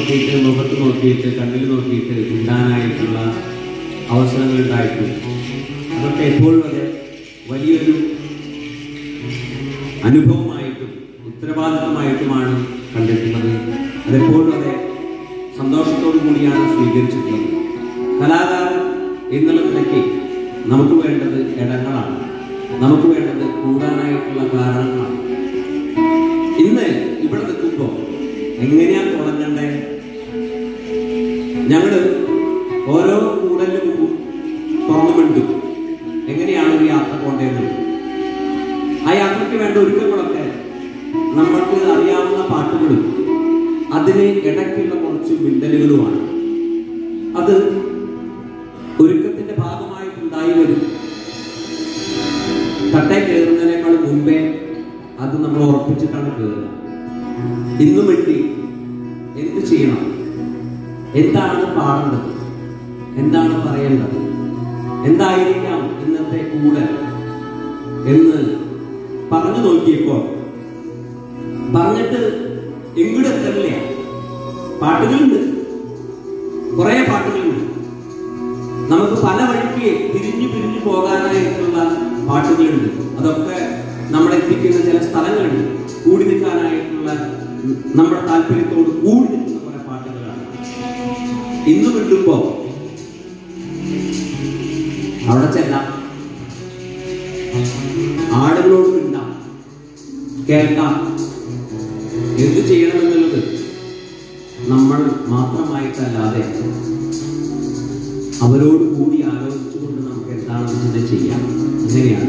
നോക്കിയിട്ട് മുഖത്ത് നോക്കിയിട്ട് കണ്ണിൽ നോക്കിയിട്ട് ഇണ്ടാനായിട്ടുള്ള അവസരങ്ങൾ ഉണ്ടായിട്ടുണ്ട് അതൊക്കെ എപ്പോഴും അത് വലിയൊരു അനുഭവമായിട്ടും ഉത്തരവാദിത്തമായിട്ടുമാണ് കണ്ടിട്ടുള്ളത് അതെപ്പോഴും അതെ സന്തോഷത്തോടു കൂടിയാണ് സ്വീകരിച്ചിട്ടുള്ളത് കലാകാരൻ എന്നുള്ള നിലയ്ക്ക് നമുക്ക് വേണ്ടത് ഇടങ്ങളാണ് നമുക്ക് വേണ്ടത് കൂടാനായിട്ടുള്ള കാരണങ്ങളാണ് ഇന്ന് ഇവിടെ നിൽക്കുമ്പോൾ എങ്ങനെയാ തുടങ്ങണ്ടേ ഞങ്ങള് ഓരോ കൂടലിന് മുമ്പും തുറന്നു മിണ്ടും എങ്ങനെയാണ് ഒരു യാത്ര പോണ്ടേന്നത് ആ യാത്രയ്ക്ക് വേണ്ട ഒരുക്കങ്ങളൊക്കെ നമ്മൾക്ക് അറിയാവുന്ന പാട്ടുകളും അതിന് ഇടയ്ക്കുള്ള കുറച്ച് മിണ്ടലുകളുമാണ് അത് ഒരുക്കത്തിന്റെ ഭാഗമായിട്ടുണ്ടായി വരും തട്ടേ കയറുന്നതിനേക്കാൾ മുമ്പേ അത് നമ്മൾ ഉറപ്പിച്ചിട്ടാണ് കയറുക ഇന്നും വേണ്ടി എന്ത് ചെയ്യണം എന്താണ് പാടേണ്ടത് എന്താണ് പറയേണ്ടത് എന്തായിരിക്കാം ഇന്നത്തെ കൂടെ എന്ന് പറഞ്ഞു നോക്കിയപ്പോൾ പറഞ്ഞിട്ട് എങ്ങോട്ട് എത്തറില്ല പാട്ടുകളുണ്ട് കുറെ പാട്ടുകളുണ്ട് നമുക്ക് പല വഴിക്ക് തിരിഞ്ഞു പിരിഞ്ഞു പോകാനായിട്ടുള്ള പാട്ടുകളുണ്ട് അതൊക്കെ നമ്മളെ എത്തിക്കുന്ന ചില സ്ഥലങ്ങളുണ്ട് കൂടി നിൽക്കാനായിട്ടുള്ള നമ്മുടെ താല്പര്യത്തോട് കൂടി നിൽക്കുന്ന കുറെ പാട്ടുകളാണ് ഇന്ന് വിടുമ്പോ അവിടെ ചെല്ലാം ആടുകളോട് മിണ്ടാം കേൾക്കാം എന്തു ചെയ്യണമെന്നുള്ളത് നമ്മൾ മാത്രമായിട്ടല്ലാതെ അവരോട് കൂടി ആലോചിച്ചുകൊണ്ട് നമുക്ക് എന്താണെന്ന് ചിന്ത ചെയ്യാം അങ്ങനെയാണ്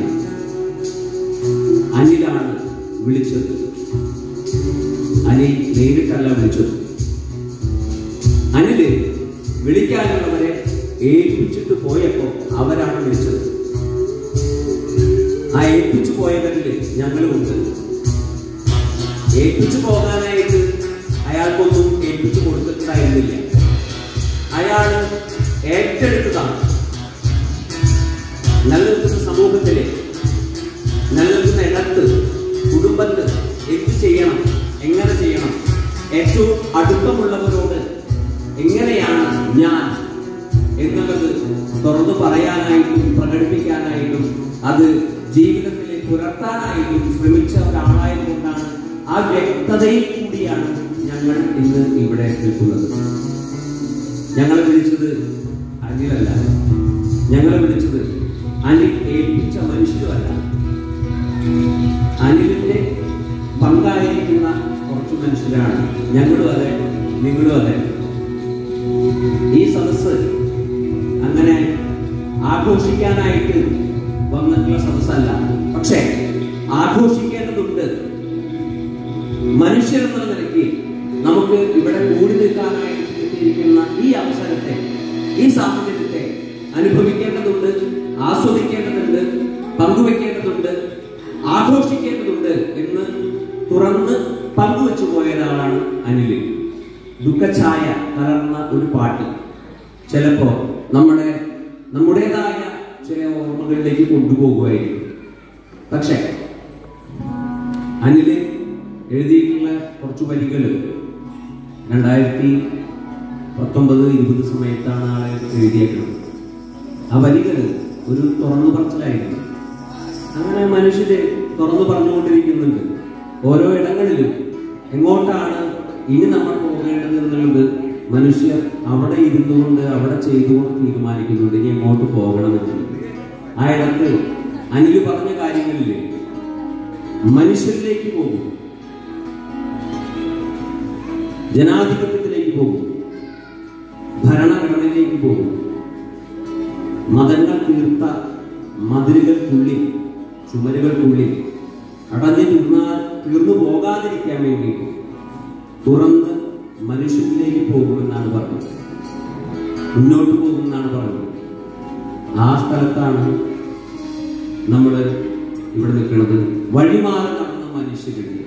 അനിലാണ് വിളിച്ചത് അനിൽ നേരിട്ടല്ല വിളിച്ചത് അനില് വിളിക്കാനുള്ളവരെ ഏൽപ്പിച്ചിട്ട് പോയപ്പോ അവരാണ് വിളിച്ചത് ആ ഏൽപ്പിച്ചു പോയവരില് ഞങ്ങളുമുണ്ട് ഏൽപ്പിച്ചു പോകാനായിട്ട് അയാൾക്കൊന്നും ഏൽപ്പിച്ചു കൊടുത്തിട്ടുണ്ടായിരുന്നില്ല അയാൾ ഏറ്റെടുത്തതാണ് നിലനിൽക്കുന്ന സമൂഹത്തിലെ നിലനിൽക്കുന്ന ഇടത്ത് കുടുംബത്ത് എന്ത് ചെയ്യണം എങ്ങനെ ചെയ്യണം ഏറ്റവും അടുപ്പമുള്ളവരോട് എങ്ങനെയാണ് ഞാൻ എന്നുള്ളത് തുറന്നു പറയാനായിട്ടും പ്രകടിപ്പിക്കാനായിട്ടും അത് ജീവിതത്തിൽ പുലർത്താനായിട്ടും ശ്രമിച്ച ഒരാളായതുകൊണ്ടാണ് ആ വ്യക്തതയിൽ കൂടിയാണ് ഞങ്ങൾ ഇന്ന് ഇവിടെ നിൽക്കുന്നത് ഞങ്ങളെ വിളിച്ചത് അനിലല്ല ഞങ്ങളെ വിളിച്ചത് അനിൽ ഏൽപ്പിച്ച മനുഷ്യരുമല്ല അനിലിന്റെ പങ്കായിരിക്കുന്ന കുറച്ച് മനുഷ്യരാണ് ഞങ്ങളും അതെ നിങ്ങളും അതെ ഈ സദസ്സ് അങ്ങനെ ആഘോഷിക്കാനായിട്ട് വന്നിട്ടുള്ള സദസ്സല്ല പക്ഷേ ആഘോഷിക്കേണ്ടതുണ്ട് മനുഷ്യരെന്നുള്ള നിലയ്ക്ക് നമുക്ക് ഇവിടെ കൂടി നിൽക്കാനായിട്ട് കിട്ടിയിരിക്കുന്ന ഈ അവസരത്തെ ഈ സാഹചര്യത്തെ അനുഭവിക്കേണ്ടതുണ്ട് ആസ്വദിക്കേണ്ടതുണ്ട് പങ്കുവെക്കേണ്ടതുണ്ട് ആഘോഷിക്കേണ്ടതുണ്ട് എന്ന് തുറന്ന് പങ്കുവെച്ചു പോയ ഒരാളാണ് അനില് ദുഃഖഛായ കലർന്ന ഒരു പാട്ട് ചിലപ്പോ നമ്മുടെ നമ്മുടേതായ ചില ഓർമ്മകളിലേക്ക് കൊണ്ടുപോകുമായിരിക്കും പക്ഷേ അനില് എഴുതിയിട്ടുള്ള കുറച്ച് വരികൾ രണ്ടായിരത്തി പത്തൊമ്പത് ഇരുപത് സമയത്താണ് ആളെ എഴുതിയേക്കുന്നത് ആ വരികൾ ഒരു തുറന്നു പറച്ചിലായിരുന്നു അങ്ങനെ മനുഷ്യര് തുറന്നു പറഞ്ഞുകൊണ്ടിരിക്കുന്നുണ്ട് ഓരോ ഇടങ്ങളിലും എങ്ങോട്ടാണ് ഇനി നമ്മൾ പോകേണ്ടത് എന്നുള്ളത് മനുഷ്യർ അവിടെ ഇരുന്നുകൊണ്ട് അവിടെ ചെയ്തുകൊണ്ട് തീരുമാനിക്കുന്നുണ്ട് ഇനി എങ്ങോട്ട് പോകണമെന്നുള്ളത് ആ ഇടത്ത് അനില് പറഞ്ഞ കാര്യങ്ങളിൽ മനുഷ്യരിലേക്ക് പോകും ജനാധിപത്യത്തിലേക്ക് പോകും ഭരണഘടനയിലേക്ക് പോകും മതങ്ങൾ തീർത്ത മതിലുകൾക്കുള്ളിൽ ചുമരുകൾക്കുള്ളിൽ അടഞ്ഞു തീർന്നാൽ തീർന്നു പോകാതിരിക്കാൻ വേണ്ടി തുറന്ന് മനുഷ്യരിലേക്ക് പോകുമെന്നാണ് പറഞ്ഞത് മുന്നോട്ട് പോകുമെന്നാണ് പറഞ്ഞത് ആ സ്ഥലത്താണ് നമ്മൾ ഇവിടെ നിൽക്കുന്നത് വഴിമാറി നടന്ന മനുഷ്യരുണ്ട്